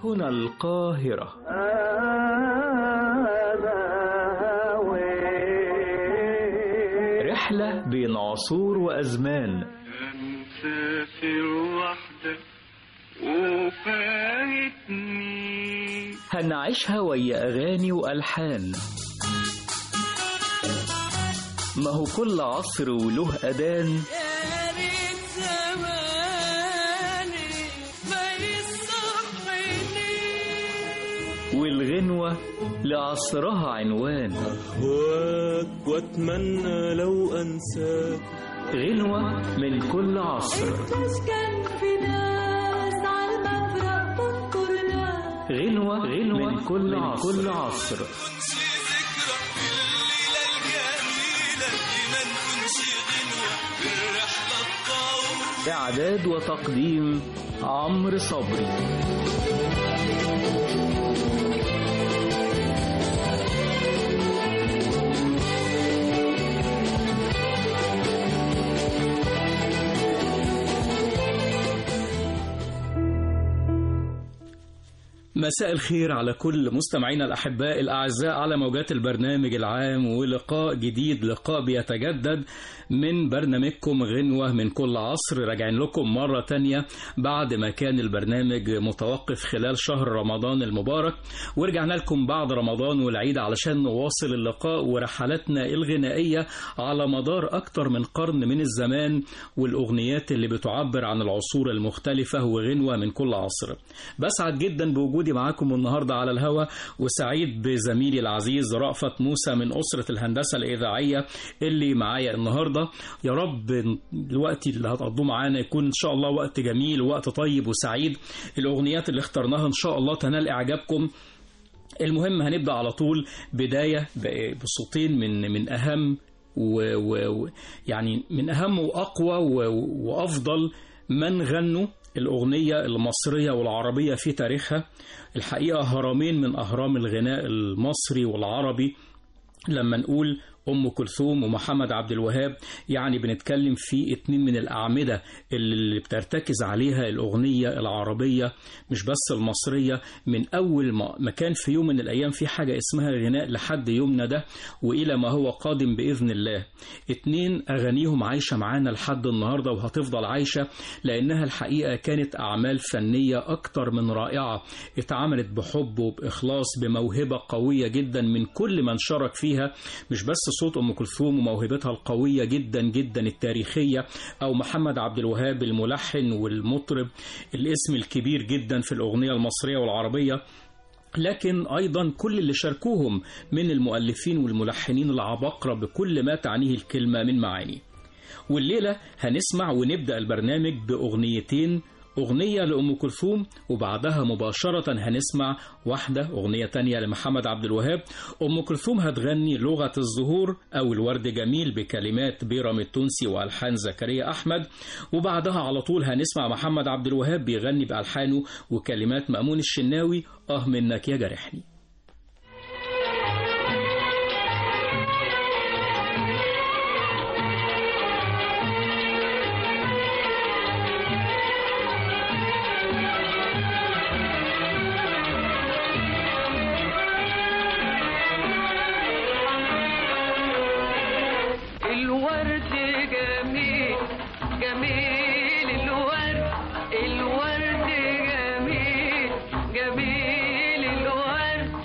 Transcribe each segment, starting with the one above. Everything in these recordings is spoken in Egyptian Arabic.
هنا القاهرة رحلة بين عصور وأزمان مسافر وحدك وفايتني هنعيشها ويا أغاني وألحان ما هو كل عصر وله أذان يا ريت زماني ما يصحيني والغنوة لعصرها عنوان أهواك وأتمنى لو أنساك غنوة من كل عصر كان في ناس على المفرق بنطرنا غنوة غنوة من كل عصر, كل عصر. إعداد وتقديم عمرو صبري مساء الخير على كل مستمعينا الأحباء الأعزاء على موجات البرنامج العام ولقاء جديد لقاء بيتجدد من برنامجكم غنوة من كل عصر راجعين لكم مرة تانية بعد ما كان البرنامج متوقف خلال شهر رمضان المبارك ورجعنا لكم بعد رمضان والعيد علشان نواصل اللقاء ورحلاتنا الغنائية على مدار أكتر من قرن من الزمان والأغنيات اللي بتعبر عن العصور المختلفة وغنوة من كل عصر بسعد جدا بوجودي معاكم النهاردة على الهوا وسعيد بزميلي العزيز رأفت موسى من أسرة الهندسة الإذاعية اللي معايا النهاردة يا رب الوقت اللي هتقضوه معانا يكون إن شاء الله وقت جميل ووقت طيب وسعيد الأغنيات اللي اخترناها إن شاء الله تنال إعجابكم المهم هنبدأ على طول بداية بصوتين من من أهم و و يعني من أهم وأقوى و وأفضل من غنوا الأغنية المصرية والعربية في تاريخها الحقيقة هرمين من أهرام الغناء المصري والعربي لما نقول أم كلثوم ومحمد عبد الوهاب يعني بنتكلم في اتنين من الأعمدة اللي بترتكز عليها الأغنية العربية مش بس المصرية من أول ما كان في يوم من الأيام في حاجة اسمها غناء لحد يومنا ده وإلى ما هو قادم بإذن الله اتنين أغانيهم عايشة معانا لحد النهاردة وهتفضل عايشة لأنها الحقيقة كانت أعمال فنية أكتر من رائعة اتعملت بحب وبإخلاص بموهبة قوية جدا من كل من شارك فيها مش بس صوت أم كلثوم وموهبتها القوية جدا جدا التاريخية أو محمد عبد الوهاب الملحن والمطرب الاسم الكبير جدا في الأغنية المصرية والعربية لكن أيضا كل اللي شاركوهم من المؤلفين والملحنين العباقرة بكل ما تعنيه الكلمة من معاني والليلة هنسمع ونبدأ البرنامج بأغنيتين أغنية لأم كلثوم وبعدها مباشرة هنسمع واحدة أغنية تانية لمحمد عبد الوهاب أم كلثوم هتغني لغة الزهور أو الورد جميل بكلمات بيرام التونسي وألحان زكريا أحمد وبعدها على طول هنسمع محمد عبد الوهاب بيغني بألحانه وكلمات مأمون الشناوي أه منك يا جرحني الورد جميل جميل الورد الورد جميل جميل الورد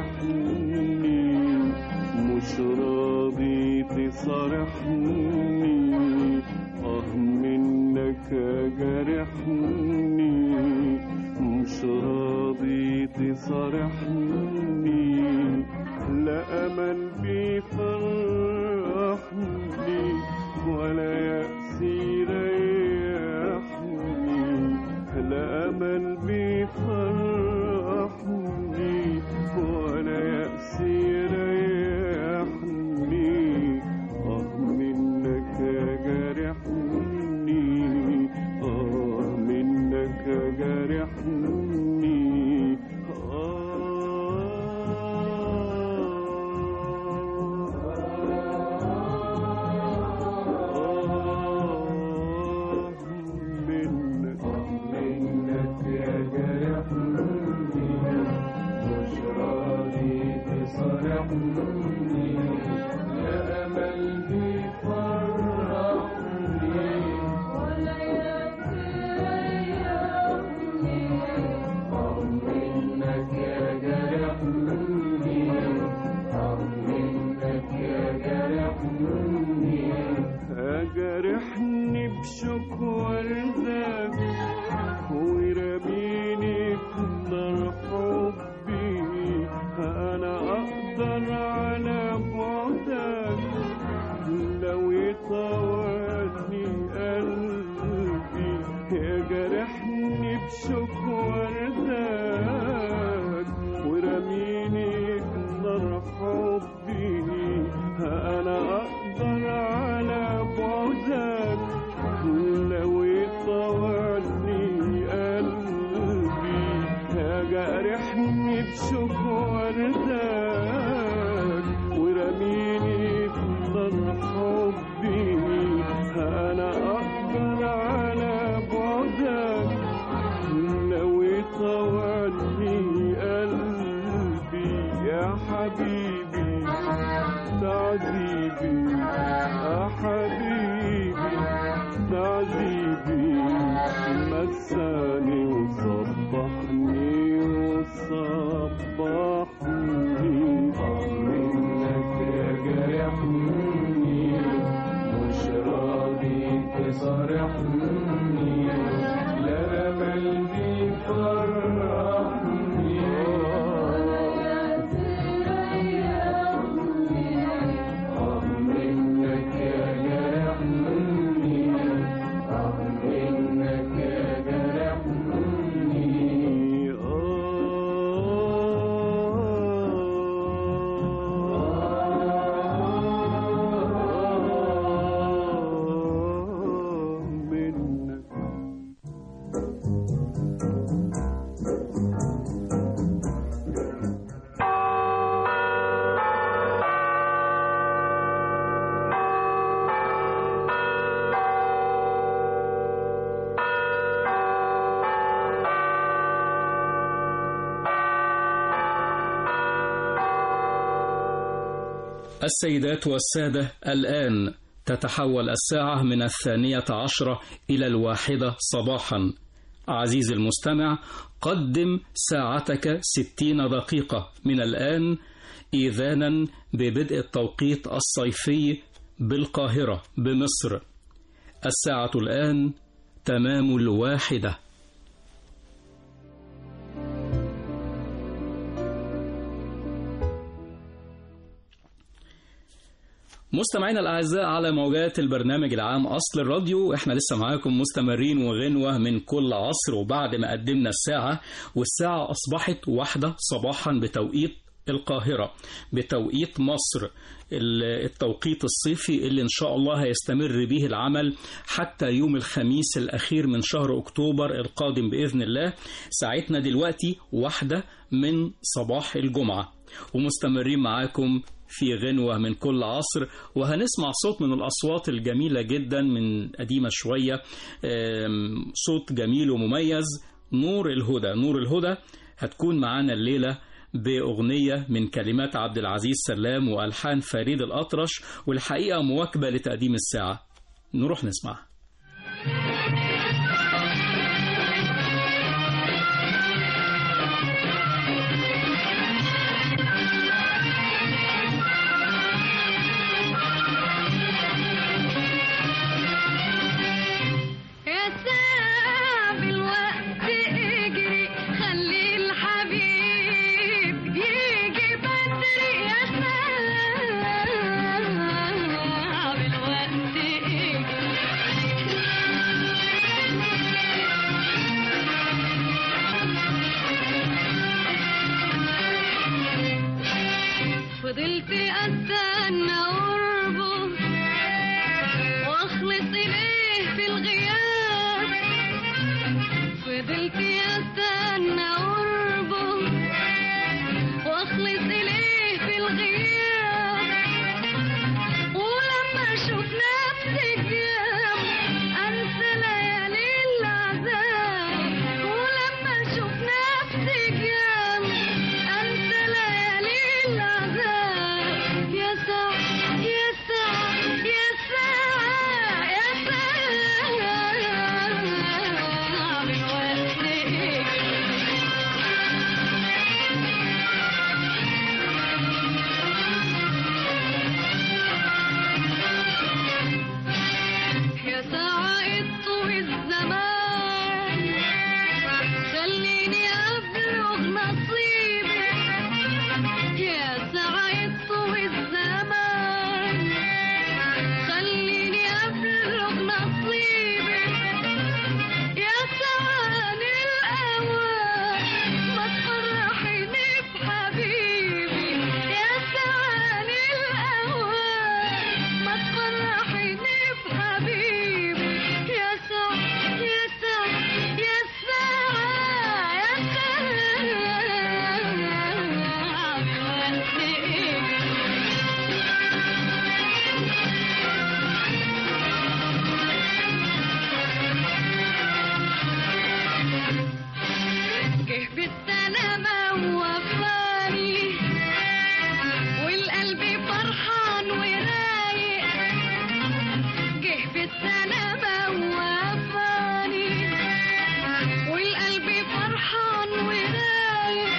جارحني مش راضي تصارحني اه منك جارحني مش راضي تصارحني لا امل بيفرحني ولا يأس يريحني لا امل بيفرحني ولا يأس يريحني اه منك جارحني اه منك جارحني آه منك منك يا جارحني مش راضي تصارحني يا أمل بيفرحني ولا يريحني منك يا جرحني منك يا جرحني أجرحني بشوك وردك ورميني في نار حبي أنا أقدر على بعدك لو يطولني قلبي يجرحني بشوك وردك ورميني في نار حبي انا اقدر على بعدك لو يطولني قلبي يجرحني بشوك وردك ورميني في نار حبي انا اقدر على بعدك لو يطولني قلبي يا حبيبي تعذيبي يا حبيبي تعذيبي مساني وصبحني وصبحني منك يا جرحني مش راضي تصارحني لا امل بيفرحني آه منك يا جرحني آه منك يا جرحني آه منك السيدات والسادة الآن تتحول الساعة من الثانية عشرة إلى الواحدة صباحا عزيزي المستمع قدم ساعتك ستين دقيقة من الآن إيذانا ببدء التوقيت الصيفي بالقاهرة بمصر الساعة الآن تمام الواحدة مستمعينا الأعزاء على موجات البرنامج العام أصل الراديو احنا لسه معاكم مستمرين وغنوة من كل عصر وبعد ما قدمنا الساعة والساعة أصبحت واحدة صباحا بتوقيت القاهرة بتوقيت مصر التوقيت الصيفي اللي إن شاء الله هيستمر به العمل حتى يوم الخميس الأخير من شهر أكتوبر القادم بإذن الله ساعتنا دلوقتي واحدة من صباح الجمعة ومستمرين معاكم في غنوة من كل عصر وهنسمع صوت من الأصوات الجميلة جدا من قديمة شوية آم، صوت جميل ومميز نور الهدى نور الهدى هتكون معانا الليلة بأغنية من كلمات عبد العزيز سلام وألحان فريد الأطرش والحقيقة مواكبة لتقديم الساعة نروح نسمعها يا فضلت استنى قربه واخلص اليه في الغياب فضلت استنى قربه واخلص اليه في الغياب ولما اشوف نفسي جنب انسى ليالي العذاب ولما اشوف نفسي جنب انسى ليالي العذاب يا ساعة يا ساعة يا ساعة يا ساعة من وقتك يا ساعة طوي الزمان خليني أبلغ نصيبي يا ساعة طوي الزمان خليني أبلغ نصيبي يا ساعة الأوان ما تفرحيني بحبيبي يا ساعة الأوان ما تفرحيني بحبيبي يا ساعة يا ساعة يا ساعة يا ساعة جه بالسلامة ووفاني والقلب فرحان ورايق جه بالسلامة ووفاني والقلب فرحان ورايق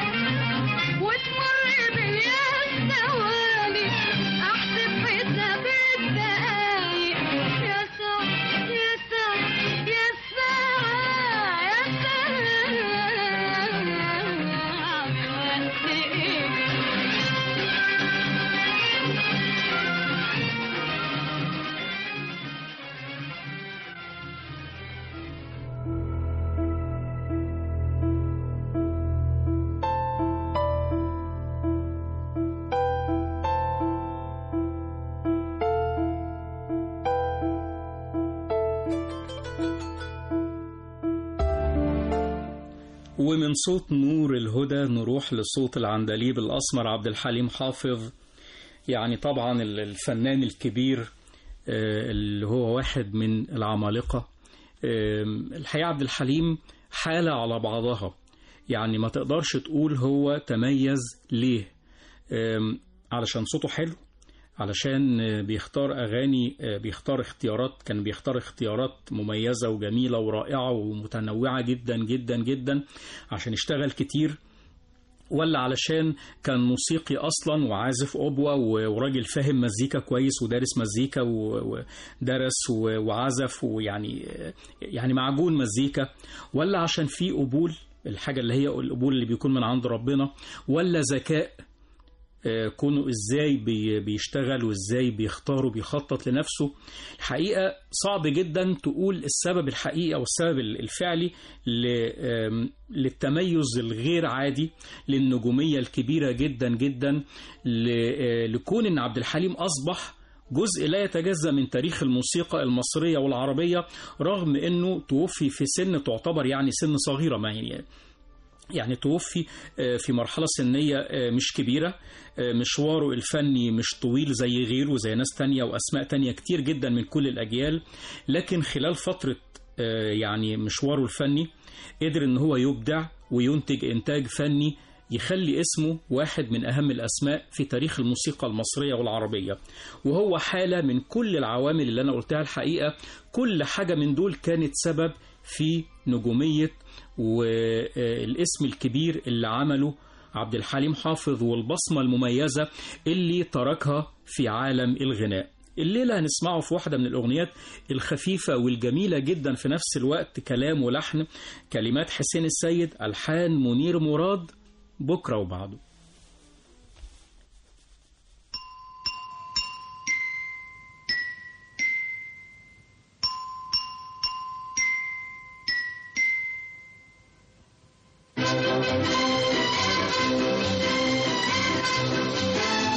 وتمر بيا الثواني احسب حساب الدقايق يا ساعة يا ساعة يا ساعة يا ساعة من وقتك ومن صوت نور الهدى نروح لصوت العندليب الأسمر عبد الحليم حافظ يعني طبعا ال- الفنان الكبير آه، اللي هو واحد من العمالقة آم، الحقيقة عبد الحليم حالة على بعضها يعني ما تقدرش تقول هو تميز ليه آم، علشان صوته حلو علشان آه، بيختار أغاني آه، بيختار اختيارات كان بيختار اختيارات مميزة وجميلة ورائعة ومتنوعة جدا جدا جدا عشان يشتغل كتير ولا علشان كان موسيقي اصلا وعازف اوبوا و- وراجل فاهم مزيكا كويس ودارس مزيكا و- ودرس و- وعزف ويعني يعني معجون مزيكا ولا عشان في قبول الحاجة اللي هي القبول اللي بيكون من عند ربنا ولا ذكاء آه، كونه ازاي بي- بيشتغل وازاي بيختار وبيخطط لنفسه الحقيقة صعب جدا تقول السبب الحقيقي او السبب الفعلي ل- آم، للتميز الغير عادي للنجومية الكبيرة جدا جدا ل- آه، لكون ان عبد الحليم اصبح جزء لا يتجزأ من تاريخ الموسيقى المصرية والعربية رغم انه توفي في سن تعتبر يعني سن صغيرة ما يعني يعني توفي آه، في مرحلة سنية آه، مش كبيرة آه، مشواره الفني مش طويل زي غيره زي ناس تانية وأسماء تانية كتير جدا من كل الأجيال لكن خلال فترة آه، يعني مشواره الفني قدر ان هو يبدع وينتج انتاج فني يخلي اسمه واحد من أهم الأسماء في تاريخ الموسيقى المصرية والعربية وهو حالة من كل العوامل اللي أنا قلتها الحقيقة كل حاجة من دول كانت سبب في نجومية والاسم الكبير اللي عمله عبد الحليم حافظ والبصمة المميزة اللي تركها في عالم الغناء الليلة هنسمعه في واحدة من الأغنيات الخفيفة والجميلة جدا في نفس الوقت كلام ولحن كلمات حسين السيد ألحان منير مراد بكرة وبعده يا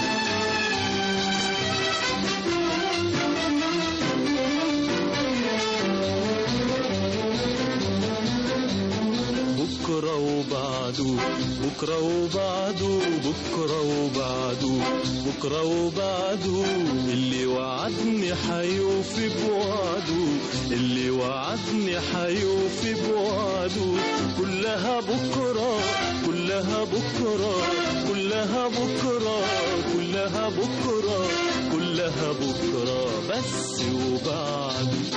وبعده بكرة وبعده بكرة وبعده بكرة وبعده اللي وعدني حيوفي بوعده اللي وعدني حيوفي بوعده كلها بكرة كلها بكرة كلها بكرة كلها بكرة كلها بكرة بس وبعده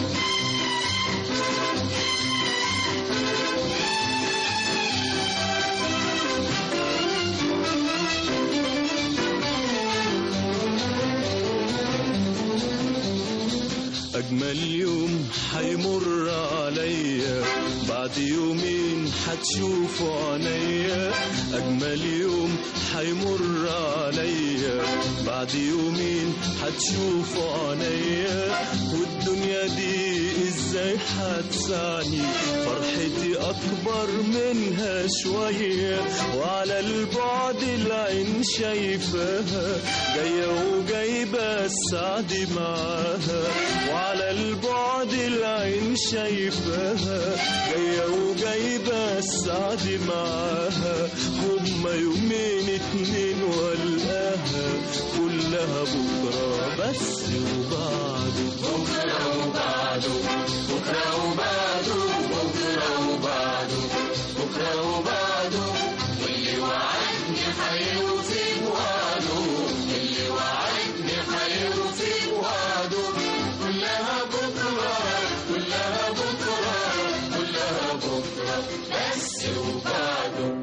أجمل يوم حيمر عليا بعد يومين حتشوفوا عينيا أجمل يوم حيمر عليا بعد يومين حتشوفوا عينيا والدنيا دي ازاي حتسعني فرحتي أكبر منها شوية وعلى البعد العين شايفاها جاية وجايبة السعد معاها وعلى البعد العين شايفاها جاية وجايبة السعد معاها هما يومين اتنين والقاها كلها بكرة بس وبعده بكرة وبعده بكرة وبعده بكرة وبعده بكرة وبعده واللي وعدني حيوفي بوعده اللي وعدني حيوفي بوعده كلها بكرة كلها بكرة كلها بكرة بس وبعده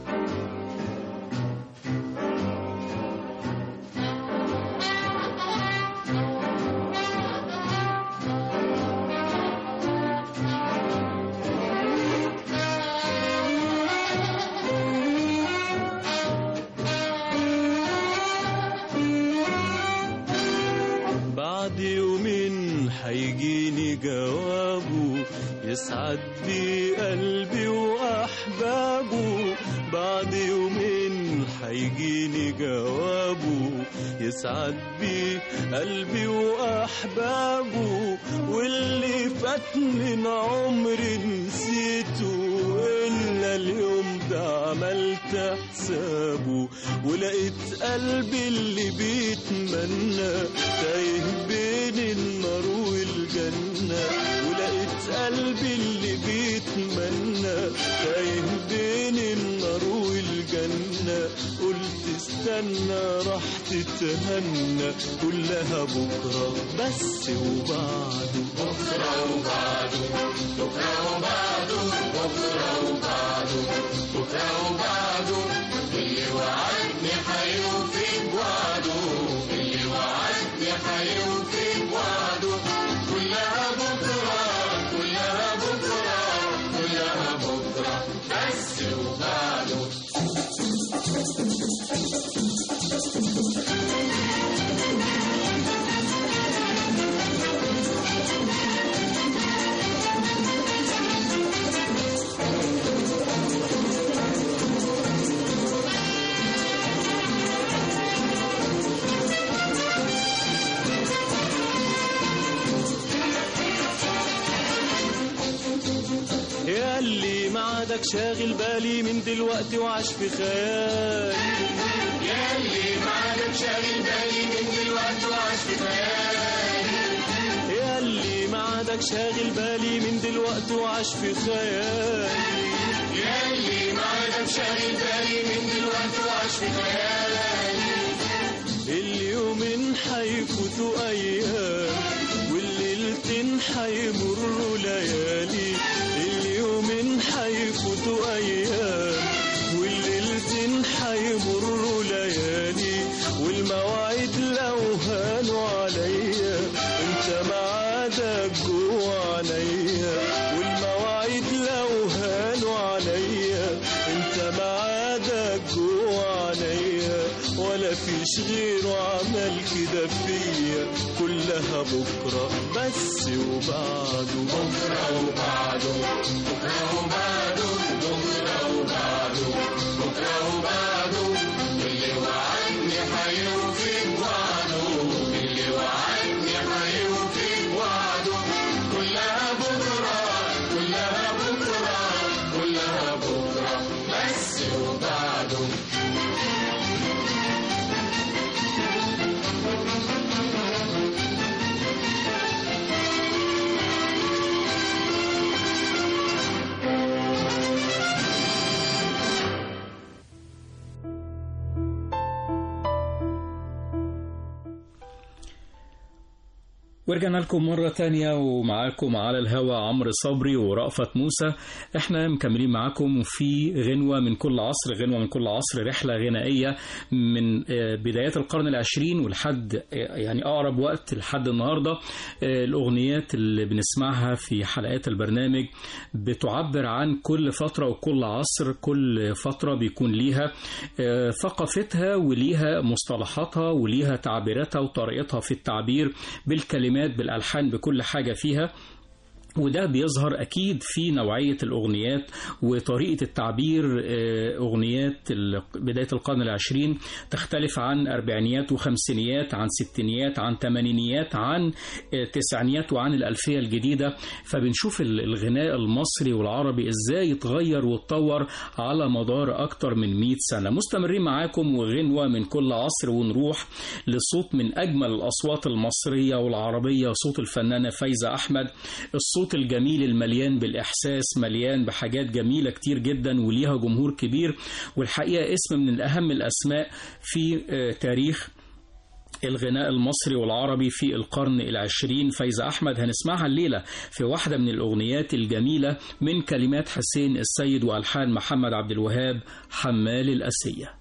بعد يومين حيجيني جوابه يسعد بي قلبي واحبابه بعد يومين حيجيني جوابه يسعد بي قلبي واحبابه واللي فات من عمري نسيته الا اليوم ده عملت حسابه ولقيت قلبي اللي بيتمنى تايه بين النار والجنة ولقيت قلبي اللي بيتمنى تايه بين النار والجنة قلت استنى راح تتهنى كلها بكرة بس وبعده بكرة وبعده بكرة وبعده بكرة وبعده بكرة وبعده اللي وعدني حيوفي بوعده اللي وعدني حيوفي بوعده كلها بكرة كلها بكرة كلها بكرة بس وبعده يا اللي معادك شاغل بالي من دلوقتي وعاش في خيال يا اللي معادك شاغل بالي من دلوقتي وعاش في خيال يا اللي معادك شاغل بالي من دلوقتي وعاش في خيال يا اللي معادك شاغل بالي من دلوقتي وعاش في خيال اليومين حيفوتوا ايام والليلتين حيمروا ليالي اليومين حيفوتوا ايام والليلتين حيمروا ليالي والمواعيد لو هانوا عليا انت معادك جوا عينيا والمواعيد لو هانوا عليا انت معادك جوا عينيا ولا فيش غيره عمل كده فيا كلها بكرة بس وبعده بكرة وبعده بكرة وبعده بكرة وبعده بكرة وبعده اللي وعدني حيوفي بوعده اللي وعدني حيوفي بوعده كلها بكرة كلها بكرة كلها بكرة ورجعنا لكم مرة تانية ومعاكم على الهوا عمرو صبري ورأفت موسى احنا مكملين معاكم في غنوة من كل عصر غنوة من كل عصر رحلة غنائية من آه، بدايات القرن العشرين ولحد آه، يعني أقرب وقت لحد النهاردة آه، الأغنيات اللي بنسمعها في حلقات البرنامج بتعبر عن كل فترة وكل عصر كل فترة بيكون ليها آه، ثقافتها وليها مصطلحاتها وليها تعبيراتها وطريقتها في التعبير بالكلمات بالألحان بكل حاجة فيها وده بيظهر أكيد في نوعية الأغنيات وطريقة التعبير آه، أغنيات ال- بداية القرن العشرين تختلف عن أربعينيات وخمسينيات عن ستينيات عن تمانينيات عن آه، تسعينيات وعن الألفية الجديدة فبنشوف ال- الغناء المصري والعربي إزاي يتغير ويتطور على مدار أكتر من 100 سنة مستمرين معاكم وغنوة من كل عصر ونروح لصوت من أجمل الأصوات المصرية والعربية صوت الفنانة فايزة أحمد الصوت الجميل المليان بالإحساس مليان بحاجات جميلة كتير جدا وليها جمهور كبير والحقيقة اسم من أهم الأسماء في آه، تاريخ الغناء المصري والعربي في القرن العشرين فايزة أحمد هنسمعها الليلة في واحدة من الأغنيات الجميلة من كلمات حسين السيد وألحان محمد عبد الوهاب حمال الأسية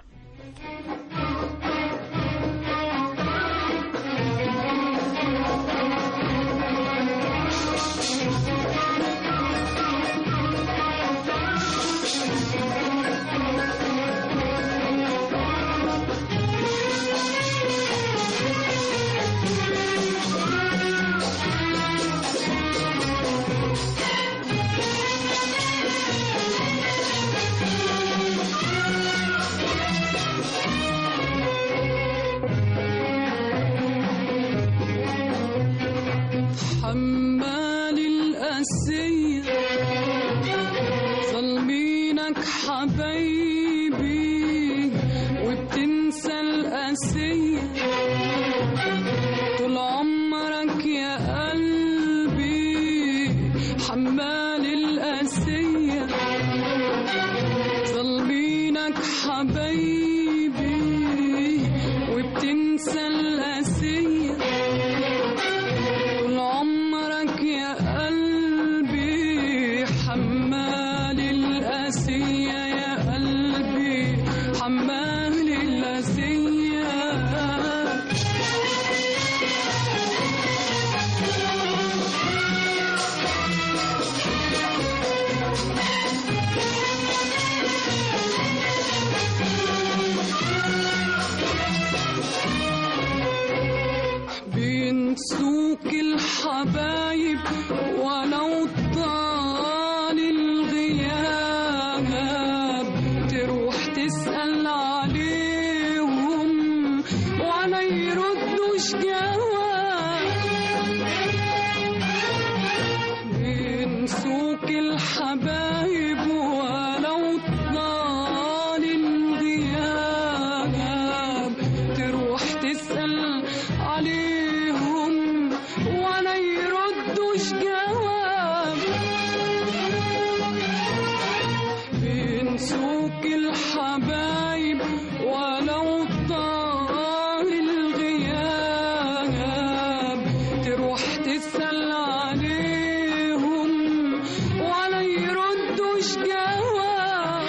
حمال الأسية ظالمينك حبايبي وبتنسى الأسية طول عمرك يا قلبي حمال الأسية ظالمينك حبايبي وبتنسى الأسية طول عمرك يا قلبي حمال الأسية يا قلبي حمال الأسية بينسوك الحبايب ولو طال الغياب تروح تسأل عليهم ولا يردوش جواب بينسوك الحبايب ولو طال الغياب تروح تسأل عليهم ولا يردوش جواب بينسوك الحبايب ولو طال الغياب تروح تسأل عليهم ولا يردوش جواب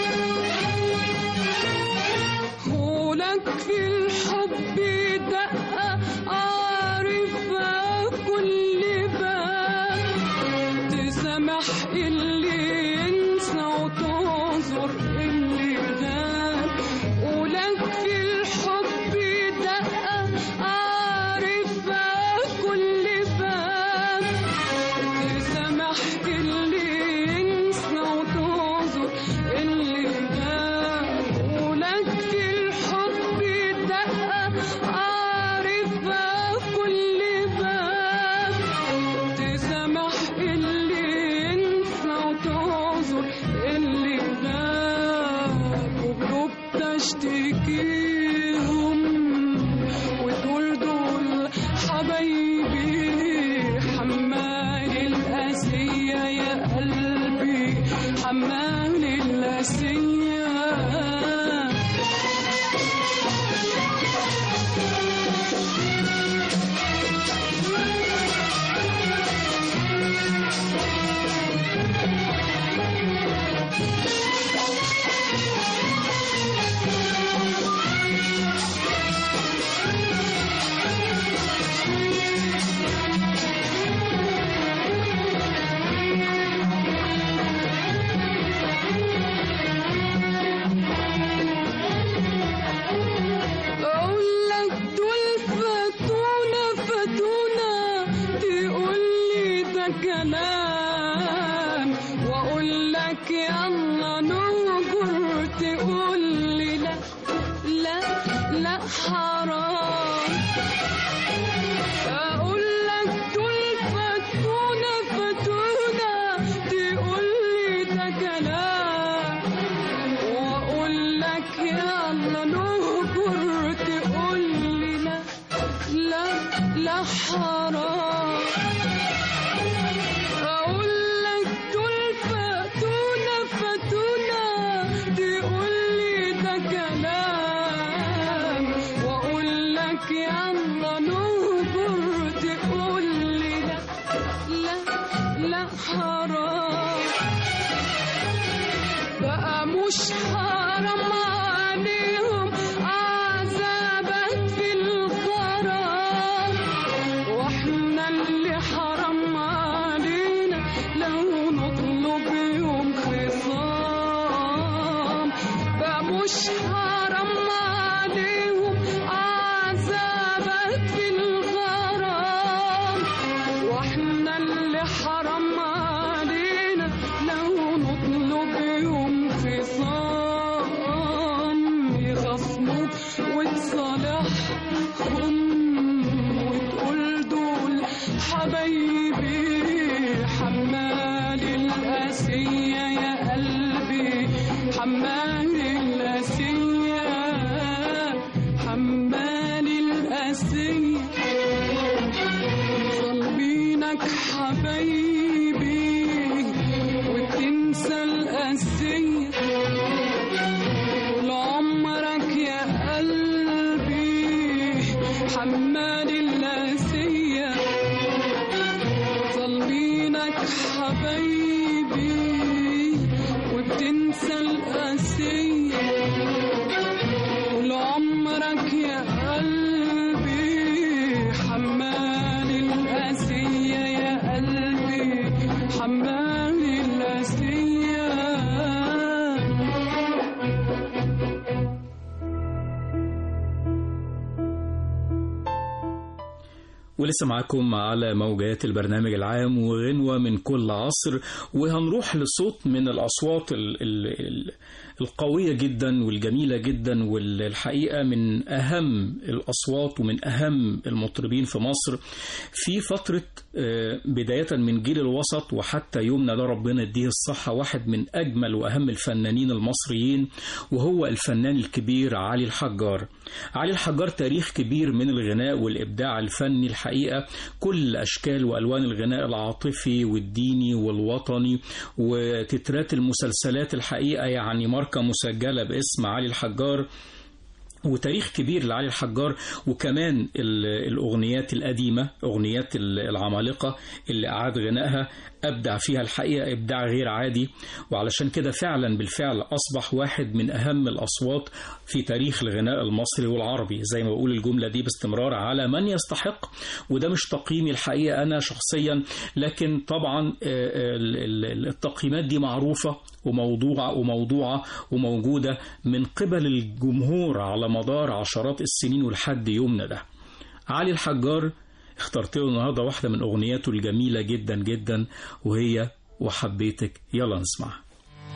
هولك في الحب دقة عارفة كل باب تسامح اللي ينسى وتعذر اللي غاب ولك في الحب دقة عارفة كل باب تسامح اللي ينسى وتعذر اللي غاب ولك في الحب دقة عارفة كل باب تسامح اللي ينسى وتعذر اللي غاب وقلوب تشتكيهم وتقول دول حبايبي حمال الأسية يا قلبي حمال الأسية لا حرام اقول لك دول فتونا فتونا تقول لي ده كلام واقول لك يلا نهجر تقول لي لا لا لا حرام اقول لك دول فتونا فتونا تقول لي ده كلام واقول لك يلا نهجر تقول لي لا لا لا حرام بقى مش حرام عليهم عذابك في الغرام واحنا اللي حرام علينا لو نطلب يوم خصام بقى مش حرام عليهم عذابك في الغرام واحنا اللي حرام علينا لو نطلب يوم خصام يخصموك وتصالحهم وتقول دول حبايبي حمال القاسية يا قلبي حمال القاسية حمال القاسية طالبينك حبايبي وتنسى القاسية طول عمرك يا قلبي حمال القاسية طالبينك حبايبي وبتنسى القاسية طول عمرك يا قلبي حمال القاسية يا قلبي حمال القاسية ولسه معاكم على موجات البرنامج العام وغنوة من كل عصر وهنروح لصوت من الأصوات ال ال ال القوية جدا والجميلة جدا والحقيقة من أهم الأصوات ومن أهم المطربين في مصر في فترة آه، بداية من جيل الوسط وحتى يومنا ده ربنا يديه الصحة واحد من أجمل وأهم الفنانين المصريين وهو الفنان الكبير علي الحجار علي الحجار تاريخ كبير من الغناء والإبداع الفني الحقيقة كل أشكال وألوان الغناء العاطفي والديني والوطني وتترات المسلسلات الحقيقة يعني ماركة مسجلة باسم علي الحجار وتاريخ كبير لعلي الحجار وكمان ال- الأغنيات القديمة أغنيات ال- العمالقة اللي أعاد غنائها أبدع فيها الحقيقة إبداع غير عادي وعلشان كده فعلا بالفعل أصبح واحد من أهم الأصوات في تاريخ الغناء المصري والعربي زي ما بقول الجملة دي باستمرار على من يستحق وده مش تقييمي الحقيقة أنا شخصيا لكن طبعا آه، ال- ال- التقييمات دي معروفة وموضوعة وموضوعة وموجودة من قبل الجمهور على مدار عشرات السنين ولحد يومنا ده علي الحجار اخترت له النهارده واحدة من أغنياته الجميلة جدا جدا وهي وحبيتك يلا نسمعها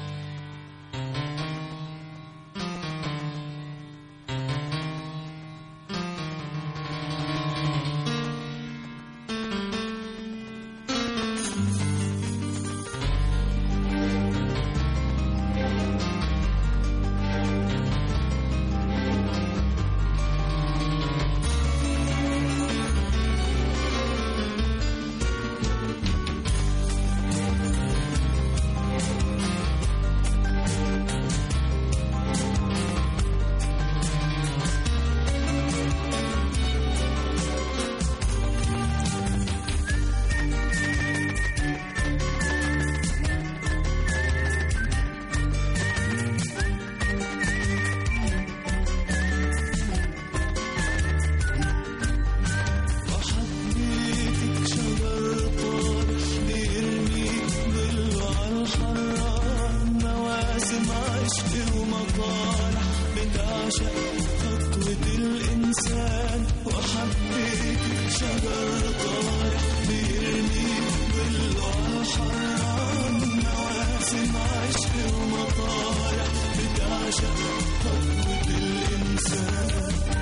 وحبيتك شجر طارح بيرميك ظله عالحرام مواسم عشق ومطارح بتعشق خطوة الإنسان وحبيتك شجر طارح بيرميك ظله عالحرام مواسم عشق ومطارح بتعشق خطوة الإنسان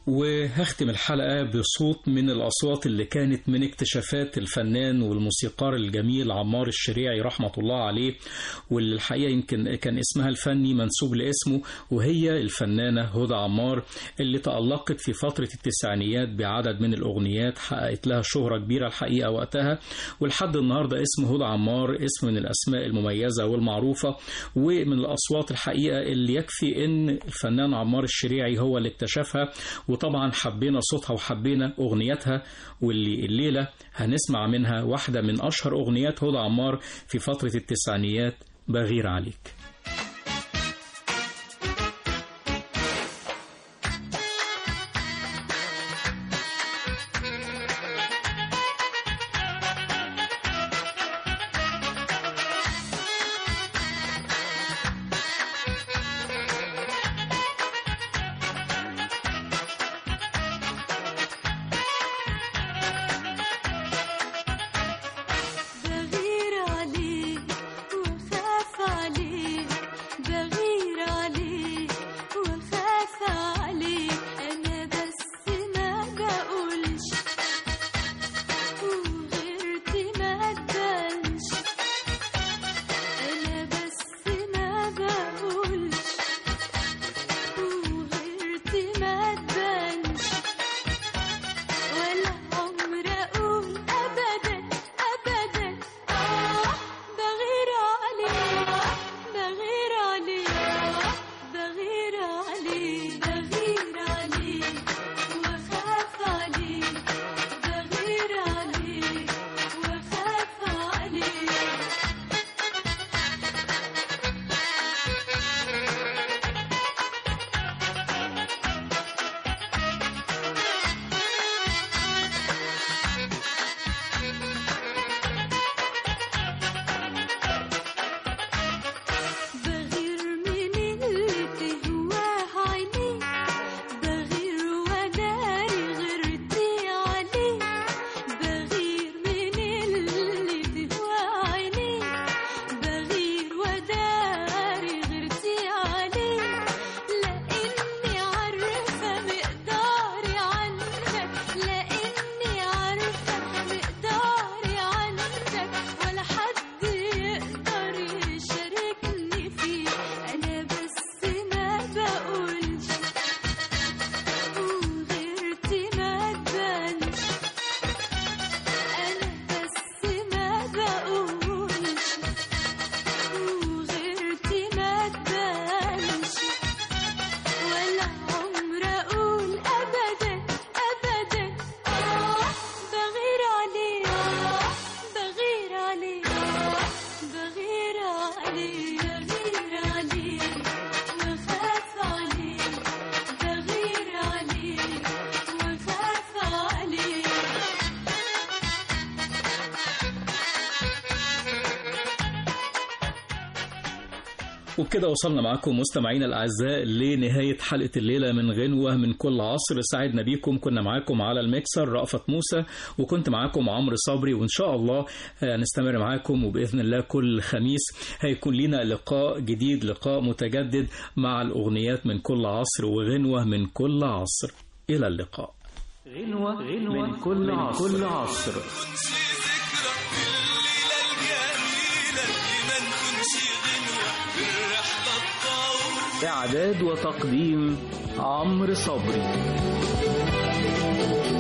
وهختم الحلقة بصوت من الأصوات اللي كانت من اكتشافات الفنان والموسيقار الجميل عمار الشريعي رحمة الله عليه واللي الحقيقة يمكن كان اسمها الفني منسوب لاسمه وهي الفنانة هدى عمار اللي تألقت في فترة التسعينيات بعدد من الأغنيات حققت لها شهرة كبيرة الحقيقة وقتها ولحد النهاردة اسم هدى عمار اسم من الأسماء المميزة والمعروفة ومن الأصوات الحقيقة اللي يكفي إن الفنان عمار الشريعي هو اللي اكتشفها وطبعا حبينا صوتها وحبينا أغنياتها واللي الليلة هنسمع منها واحدة من أشهر أغنيات هدى عمار في فترة التسعينيات بغير عليك بغير عليك وخاف عليك بغير عليك وخاف عليك انا بس ما بقولش وغيرتي ما تبانش انا بس ما بقولش وغيرتي ما تبانش ولا عمر اقول ابدا ابدا اه بغير عليك بغير عليك بغير عليك بغير عليك وخاف عليك بغير عليك وخاف عليك بغير من اللي تهواه عينيك بغير وداري غيرتي عليك بغير من اللي تهواه عينيك بغير وداري غيرتي عليك لاني عارفه مقداري عنك لاني عارفه مقداري عنك ولا حد يقدر يشاركني فيه انا بس ما بقولش وغيرتي ما تبانش انا بس ما بقولش وغيرتي ما تبانش ولا عمر اقول ابدا ابدا اه بغير عليك بغير عليك بغير عليك بغير عليك وخاف عليك بغير عليك وخاف عليك وبكده وصلنا معكم مستمعينا الأعزاء لنهاية حلقة الليلة من غنوة من كل عصر سعدنا بيكم كنا معاكم على الميكسر رأفت موسى وكنت معاكم عمرو صبري وإن شاء الله هنستمر معاكم وبإذن الله كل خميس هيكون لنا لقاء جديد لقاء متجدد مع الأغنيات من كل عصر وغنوة من كل عصر إلى اللقاء غنوة, غنوة من كل عصر, كل عصر. إعداد وتقديم عمرو صبري